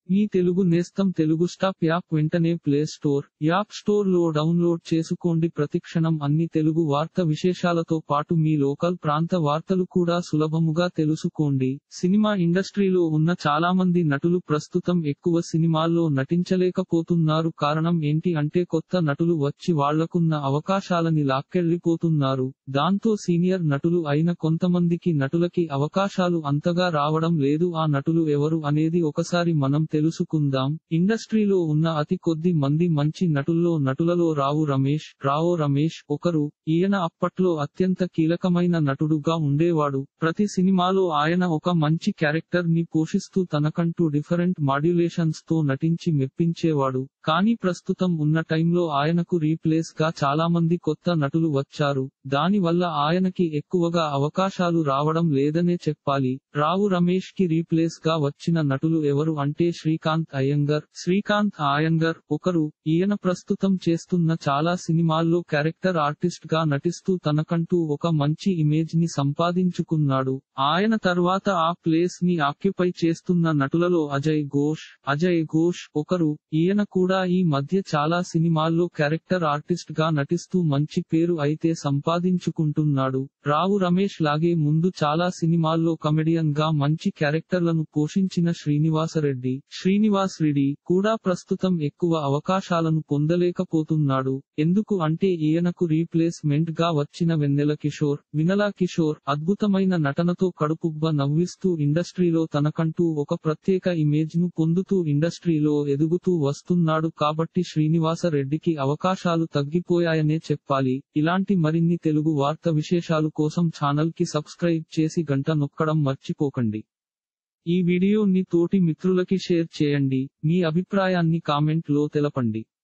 మీ తెలుగు నేస్తం Telugu stop app వెంటనే play store app store లో డౌన్లోడ్ చేసుకోండి ప్రతిక్షణం అన్ని తెలుగు వార్త విశేషాలతో పాటు మీ లోకల్ ప్రాంత వార్తలు కూడా సులభముగా తెలుసుకోండి సినిమా ఇండస్ట్రీలో ఉన్న చాలా మంది నటులు ప్రస్తుతం ఎక్కువ సినిమాల్లో నటించలేకపోతున్నారు కారణం ఏంటి అంటే కొత్త నటులు వచ్చి వాళ్లకున్న అవకాశాలని లాక్కెళ్లిపోతున్నారు దాంతో సీనియర్ నటులు అయిన కొంతమందికి నటులకి అవకాశాలు అంతగా రావడం లేదు ఆ నటులు ఎవరు అనేది ఒకసారి మనం తెలుసుకుందాం ఇండస్ట్రీలో ఉన్న అతి కొద్ది మంది మంచి నటుల్లో నటులలో రావు రమేష్ రావో రమేష్ ఒకరు ఈయన అప్పట్లో అత్యంత కీలకమైన నటుడుగా ఉండేవాడు ప్రతి సినిమాలో ఆయన ఒక మంచి క్యారెక్టర్ ని పోషిస్తూ తనకంటూ డిఫరెంట్ మాడ్యులేషన్స్ తో నటించి మెప్పించేవాడు కానీ ప్రస్తుతం ఉన్న టైంలో ఆయనకు రీప్లేస్ గా చాలా మంది కొత్త నటులు వచ్చారు దాని వల్ల ఆయనకి ఎక్కువగా అవకాశాలు రావడం లేదనే చెప్పాలి రావు రమేష్ కి రీప్లేస్ గా వచ్చిన నటులు ఎవరు అంటే శ్రీకాంత్ అయ్యంగర్ శ్రీకాంత్ అయ్యంగర్ ఒకరు ఈయన ప్రస్తుతం చేస్తున్న చాలా సినిమాల్లో క్యారెక్టర్ ఆర్టిస్ట్ గా నటిస్తూ తనకంటూ ఒక మంచి ఇమేజ్ ని సంపాదించుకున్నాడు ఆయన తర్వాత ఆ ప్లేస్ ని ఆక్యుపై చేస్తున్న నటులలో అజయ్ ఘోష్ అజయ్ ఘోష్ ఒకరు ఈయన కూడా ఈ మధ్య చాలా సినిమాల్లో క్యారెక్టర్ ఆర్టిస్ట్ గా నటిస్తూ మంచి పేరు అయితే సంపాదించుకుంటున్నాడు రావు రమేష్ లాగే ముందు చాలా సినిమాల్లో కమెడియన్ గా మంచి క్యారెక్టర్లను పోషించిన శ్రీనివాసరెడ్డి శ్రీనివాస్ రెడ్డి కూడా ప్రస్తుతం ఎక్కువ అవకాశాలను పొందలేకపోతున్నాడు ఎందుకు అంటే ఈయనకు రీప్లేస్మెంట్ గా వచ్చిన వెన్నెల కిషోర్ వినలా కిషోర్ అద్భుతమైన నటనతో కడుపుబ్బ నవ్విస్తూ ఇండస్ట్రీలో తనకంటూ ఒక ప్రత్యేక ఇమేజ్ ను పొందుతూ ఇండస్ట్రీలో ఎదుగుతూ వస్తున్నాడు కాబట్టి శ్రీనివాస రెడ్డికి అవకాశాలు తగ్గిపోయాయనే చెప్పాలి ఇలాంటి మరిన్ని తెలుగు వార్త విశేషాలు కోసం ఛానల్ కి సబ్స్క్రైబ్ చేసి గంట నొక్కడం మర్చిపోకండి ఈ వీడియోని తోటి మిత్రులకి షేర్ చేయండి మీ అభిప్రాయాన్ని కామెంట్ లో తెలపండి